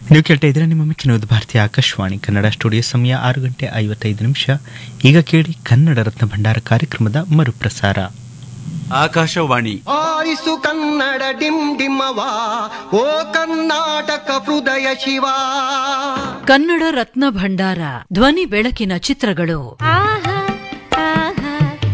ನೀವು ಕೇಳ್ತಾ ಇದ್ರೆ ನಿಮ್ಮ ಮೆಚ್ಚಿನದು ಭಾರತೀಯ ಆಕಾಶವಾಣಿ ಕನ್ನಡ ಸ್ಟುಡಿಯೋ ಸಮಯ ಆರು ಗಂಟೆ ಐವತ್ತೈದು ನಿಮಿಷ ಈಗ ಕೇಳಿ ಕನ್ನಡ ರತ್ನ ಭಂಡಾರ ಕಾರ್ಯಕ್ರಮದ ಮರುಪ್ರಸಾರ ಆಕಾಶವಾಣಿ ಆರಿಸು ಕನ್ನಡ ಡಿಮ್ ಡಿಮ್ಮವ ಓ ಕರ್ನಾಟಕ ಹೃದಯ ಶಿವ ಕನ್ನಡ ರತ್ನ ಭಂಡಾರ ಧ್ವನಿ ಬೆಳಕಿನ ಚಿತ್ರಗಳು ಆಹಾ ಆಹಾ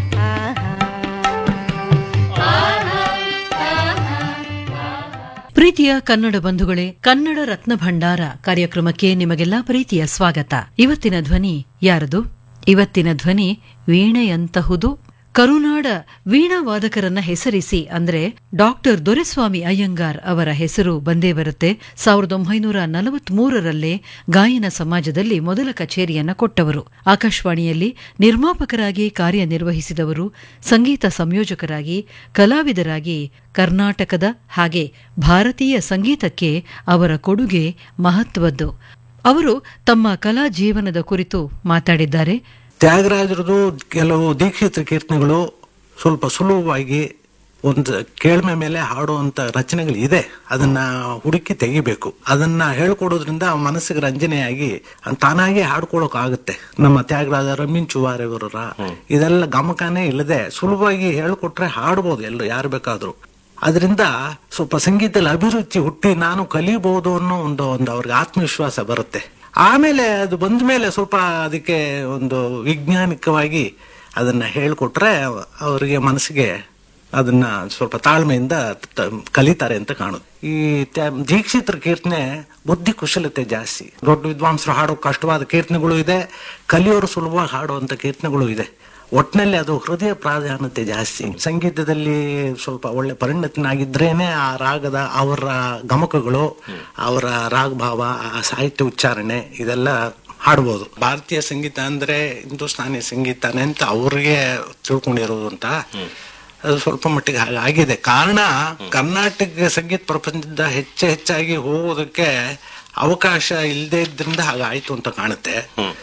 ಪ್ರೀತಿಯ ಕನ್ನಡ ಬಂಧುಗಳೇ ಕನ್ನಡ ರತ್ನ ಭಂಡಾರ ಕಾರ್ಯಕ್ರಮಕ್ಕೆ ನಿಮಗೆಲ್ಲಾ ಪ್ರೀತಿಯ ಸ್ವಾಗತ ಇವತ್ತಿನ ಧ್ವನಿ ಯಾರದು ಇವತ್ತಿನ ಧ್ವನಿ ವೀಣೆಯಂತಹುದು ಕರುನಾಡ ವೀಣಾ ವಾದಕರನ್ನ ಹೆಸರಿಸಿ ಅಂದ್ರೆ ಡಾಕ್ಟರ್ ದೊರೆಸ್ವಾಮಿ ಅಯ್ಯಂಗಾರ್ ಅವರ ಹೆಸರು ಬಂದೇ ಬರುತ್ತೆ ಸಾವಿರದ ಒಂಬೈನೂರ ನಲವತ್ಮೂರರಲ್ಲೇ ಗಾಯನ ಸಮಾಜದಲ್ಲಿ ಮೊದಲ ಕಚೇರಿಯನ್ನ ಕೊಟ್ಟವರು ಆಕಾಶವಾಣಿಯಲ್ಲಿ ನಿರ್ಮಾಪಕರಾಗಿ ಕಾರ್ಯನಿರ್ವಹಿಸಿದವರು ಸಂಗೀತ ಸಂಯೋಜಕರಾಗಿ ಕಲಾವಿದರಾಗಿ ಕರ್ನಾಟಕದ ಹಾಗೆ ಭಾರತೀಯ ಸಂಗೀತಕ್ಕೆ ಅವರ ಕೊಡುಗೆ ಮಹತ್ವದ್ದು ಅವರು ತಮ್ಮ ಕಲಾ ಜೀವನದ ಕುರಿತು ಮಾತಾಡಿದ್ದಾರೆ ತ್ಯಾಗರಾಜರದು ಕೆಲವು ದೀಕ್ಷಿತ ಕೀರ್ತನೆಗಳು ಸ್ವಲ್ಪ ಸುಲಭವಾಗಿ ಒಂದು ಕೇಳ್ಮೆ ಮೇಲೆ ಹಾಡುವಂತ ರಚನೆಗಳು ಇದೆ ಅದನ್ನ ಹುಡುಕಿ ತೆಗಿಬೇಕು ಅದನ್ನ ಹೇಳ್ಕೊಡೋದ್ರಿಂದ ಆ ಮನಸ್ಸಿಗೆ ರಂಜನೆಯಾಗಿ ಅದ್ ತಾನಾಗೆ ಹಾಡ್ಕೊಳಕ್ ಆಗುತ್ತೆ ನಮ್ಮ ತ್ಯಾಗರಾಜ ರಮೀನ್ ಚುವಾರೆಯವರ ಇದೆಲ್ಲ ಗಮಕನೇ ಇಲ್ಲದೆ ಸುಲಭವಾಗಿ ಹೇಳ್ಕೊಟ್ರೆ ಹಾಡ್ಬೋದು ಎಲ್ಲರೂ ಯಾರು ಬೇಕಾದ್ರೂ ಅದರಿಂದ ಸ್ವಲ್ಪ ಸಂಗೀತದಲ್ಲಿ ಅಭಿರುಚಿ ಹುಟ್ಟಿ ನಾನು ಕಲಿಬಹುದು ಅನ್ನೋ ಒಂದು ಒಂದು ಅವ್ರಿಗೆ ಆತ್ಮವಿಶ್ವಾಸ ಬರುತ್ತೆ ಆಮೇಲೆ ಅದು ಬಂದ ಮೇಲೆ ಸ್ವಲ್ಪ ಅದಕ್ಕೆ ಒಂದು ವೈಜ್ಞಾನಿಕವಾಗಿ ಅದನ್ನ ಹೇಳ್ಕೊಟ್ರೆ ಅವರಿಗೆ ಮನಸ್ಸಿಗೆ ಅದನ್ನ ಸ್ವಲ್ಪ ತಾಳ್ಮೆಯಿಂದ ತ- ಕಲಿತಾರೆ ಅಂತ ಕಾಣುತ್ತೆ ಈ ತ್ಯಾ- ದೀಕ್ಷಿತರ ಕೀರ್ತನೆ ಬುದ್ಧಿ ಕುಶಲತೆ ಜಾಸ್ತಿ ದೊಡ್ಡ ವಿದ್ವಾಂಸರು ಹಾಡೋ ಕಷ್ಟವಾದ ಕೀರ್ತನೆಗಳು ಇದೆ ಕಲಿಯೋರು ಸುಲಭವಾಗಿ ಹಾಡುವಂತ ಕೀರ್ತನೆಗಳು ಇದೆ ಒಟ್ಟಿನಲ್ಲಿ ಅದು ಹೃದಯ ಪ್ರಾಧಾನ್ಯತೆ ಜಾಸ್ತಿ ಸಂಗೀತದಲ್ಲಿ ಸ್ವಲ್ಪ ಒಳ್ಳೆ ಪರಿಣತನಾಗಿದ್ರೇನೆ ಆ ರಾಗದ ಅವರ ಗಮಕಗಳು ಅವರ ರಾಗಭಾವ ಆ ಸಾಹಿತ್ಯ ಉಚ್ಚಾರಣೆ ಇದೆಲ್ಲ ಹಾಡ್ಬೋದು ಭಾರತೀಯ ಸಂಗೀತ ಅಂದ್ರೆ ಹಿಂದೂಸ್ತಾನಿ ಸಂಗೀತನೇ ಅಂತ ಅವ್ರಿಗೆ ತಿಳ್ಕೊಂಡಿರೋದು ಅಂತ ಅದು ಸ್ವಲ್ಪ ಮಟ್ಟಿಗೆ ಹಾಗೆ ಆಗಿದೆ ಕಾರಣ ಕರ್ನಾಟಕ ಸಂಗೀತ ಪ್ರಪಂಚದ ಹೆಚ್ಚು ಹೆಚ್ಚಾಗಿ ಹೋಗೋದಕ್ಕೆ ಅವಕಾಶ ಇಲ್ಲದೆ ಇದ್ರಿಂದ ಹಾಗಾಯ್ತು ಅಂತ ಕಾಣುತ್ತೆ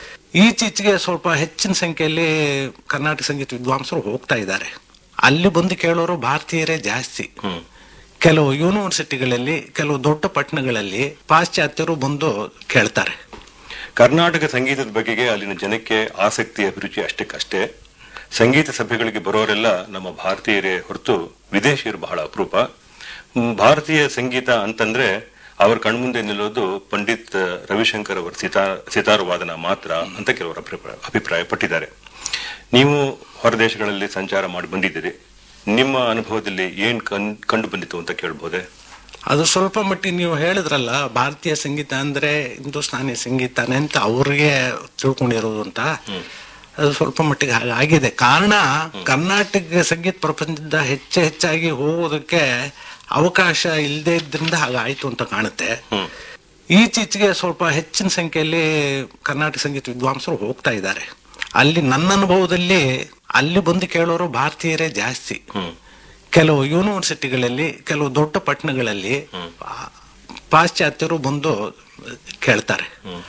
ಈಚೀಚೆಗೆ ಸ್ವಲ್ಪ ಹೆಚ್ಚಿನ ಸಂಖ್ಯೆಯಲ್ಲಿ ಕರ್ನಾಟಕ ಸಂಗೀತ ವಿದ್ವಾಂಸರು ಹೋಗ್ತಾ ಇದ್ದಾರೆ ಅಲ್ಲಿ ಬಂದು ಕೇಳೋರು ಭಾರತೀಯರೇ ಜಾಸ್ತಿ ಕೆಲವು ಯೂನಿವರ್ಸಿಟಿಗಳಲ್ಲಿ ಕೆಲವು ದೊಡ್ಡ ಪಟ್ಟಣಗಳಲ್ಲಿ ಪಾಶ್ಚಾತ್ಯರು ಬಂದು ಕೇಳ್ತಾರೆ ಕರ್ನಾಟಕ ಸಂಗೀತದ ಬಗೆಗೆ ಅಲ್ಲಿನ ಜನಕ್ಕೆ ಆಸಕ್ತಿ ಅಭಿರುಚಿ ಅಷ್ಟಕ್ಕಷ್ಟೇ ಸಂಗೀತ ಸಭೆಗಳಿಗೆ ಬರೋರೆಲ್ಲ ನಮ್ಮ ಭಾರತೀಯರೇ ಹೊರತು ವಿದೇಶಿಯರು ಬಹಳ ಅಪರೂಪ ಹ್ಮ್, ಭಾರತೀಯ ಸಂಗೀತ ಅಂತಂದ್ರೆ ಅವರ ಕಣ್ಮುಂದೆ ನಿಲ್ಲೋದು ಪಂಡಿತ್ ರವಿಶಂಕರ್ ಅವರ ಸಿತಾರ್ ಸಿತಾರು ವಾದನ ಮಾತ್ರ ಅಂತ ಕೆಲವರು ಅಭಿಪ್ರಾಯ ಅಭಿಪ್ರಾಯ ಪಟ್ಟಿದ್ದಾರೆ ನೀವು ಹೊರದೇಶಗಳಲ್ಲಿ ಸಂಚಾರ ಮಾಡಿ ಬಂದಿದ್ದೀರಿ ನಿಮ್ಮ ಅನುಭವದಲ್ಲಿ ಏನ್ ಕಣ್- ಕಂಡು ಬಂದಿತ್ತು ಅಂತ ಕೇಳ್ಬೋದೆ ಅದು ಸ್ವಲ್ಪ ಮಟ್ಟಿಗೆ ನೀವು ಹೇಳಿದ್ರಲ್ಲ ಭಾರತೀಯ ಸಂಗೀತ ಅಂದ್ರೆ ಹಿಂದೂಸ್ತಾನಿ ಸಂಗೀತನೇ ಅಂತ ಅವ್ರಿಗೆ ತಿಳ್ಕೊಂಡಿರೋದು ಅಂತ ಅದು ಸ್ವಲ್ಪ ಮಟ್ಟಿಗೆ ಹಾಗೆ ಆಗಿದೆ ಕಾರಣ ಕರ್ನಾಟಕ ಸಂಗೀತ ಪ್ರಪಂಚದ ಹೆಚ್ಚು ಹೆಚ್ಚಾಗಿ ಹೋಗೋದಕ್ಕೆ ಅವಕಾಶ ಇಲ್ಲದೆ ಇದ್ರಿಂದ ಹಾಗಾಯ್ತು ಅಂತ ಕಾಣುತ್ತೆ ಈಚೀಚೆಗೆ ಸ್ವಲ್ಪ ಹೆಚ್ಚಿನ ಸಂಖ್ಯೆಯಲ್ಲಿ ಕರ್ನಾಟಕ ಸಂಗೀತ ವಿದ್ವಾಂಸರು ಹೋಗ್ತಾ ಇದ್ದಾರೆ ಅಲ್ಲಿ ನನ್ನ ಅನುಭವದಲ್ಲಿ ಅಲ್ಲಿ ಬಂದು ಕೇಳೋರು ಭಾರತೀಯರೇ ಜಾಸ್ತಿ ಕೆಲವು ಯೂನಿವರ್ಸಿಟಿಗಳಲ್ಲಿ ಕೆಲವು ದೊಡ್ಡ ಪಟ್ಟಣಗಳಲ್ಲಿ ಆ, ಪಾಶ್ಚಾತ್ಯರು ಬಂದು ಕೇಳ್ತಾರೆ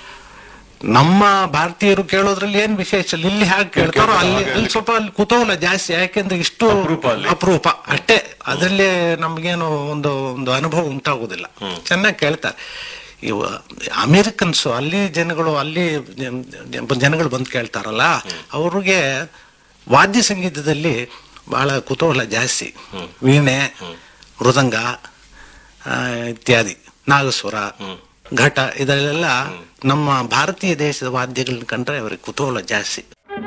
ನಮ್ಮ ಭಾರತೀಯರು ಕೇಳೋದ್ರಲ್ಲಿ ಏನ್ ವಿಶೇಷ ಇಲ್ಲ. ಇಲ್ಲಿ ಹೇಗೆ ಕೇಳ್ತಾರೋ ಅಲ್ಲಿ ಅಲ್ಲಿ ಸ್ವಲ್ಪ ಅಲ್ಲಿ ಕುತೂಹಲ ಜಾಸ್ತಿ ಯಾಕೆಂದ್ರೆ ಇಷ್ಟು ಅಪರೂಪ ಅಲ್ಲಿ. ಅಪರೂಪ ಅಷ್ಟೇ ಅದರಲ್ಲಿ ನಮ್ಗೇನು ಒಂದು ಒಂದು ಅನುಭವ ಉಂಟಾಗುದಿಲ್ಲ ಚೆನ್ನಾಗಿ ಕೇಳ್ತಾರೆ ಇವ ಅಮೇರಿಕನ್ಸ್ ಅಲ್ಲಿ ಜನಗಳು ಅಲ್ಲಿ ಜನ- ಜನಗಳು ಬಂದು ಕೇಳ್ತಾರಲ್ಲ ಅವ್ರಿಗೆ ವಾದ್ಯ ಸಂಗೀತದಲ್ಲಿ ಬಹಳ ಕುತೂಹಲ ಜಾಸ್ತಿ ವೀಣೆ ಮೃದಂಗ ಆ, ಇತ್ಯಾದಿ ನಾಗಸ್ವರ ಘಟ ಇದರಲ್ಲೆಲ್ಲ ನಮ್ಮ ಭಾರತೀಯ ದೇಶದ ವಾದ್ಯಗಳನ್ನ ಕಂಡ್ರೆ ಅವರಿಗೆ ಕುತೂಹಲ ಜಾಸ್ತಿ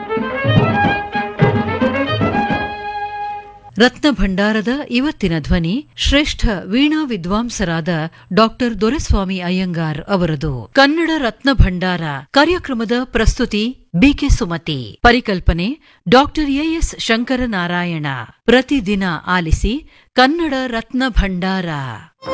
ರತ್ನ ಭಂಡಾರದ ಇವತ್ತಿನ ಧ್ವನಿ ಶ್ರೇಷ್ಠ ವೀಣಾ ವಿದ್ವಾಂಸರಾದ ಡಾಕ್ಟರ್ ದೊರೆಸ್ವಾಮಿ ಅಯ್ಯಂಗಾರ್ ಅವರದು ಕನ್ನಡ ರತ್ನ ಭಂಡಾರ ಕಾರ್ಯಕ್ರಮದ ಪ್ರಸ್ತುತಿ ಬಿಕೆ ಸುಮತಿ ಪರಿಕಲ್ಪನೆ ಡಾಕ್ಟರ್ ಎಎಸ್ ಶಂಕರನಾರಾಯಣ ಪ್ರತಿದಿನ ಆಲಿಸಿ ಕನ್ನಡ ರತ್ನ ಭಂಡಾರ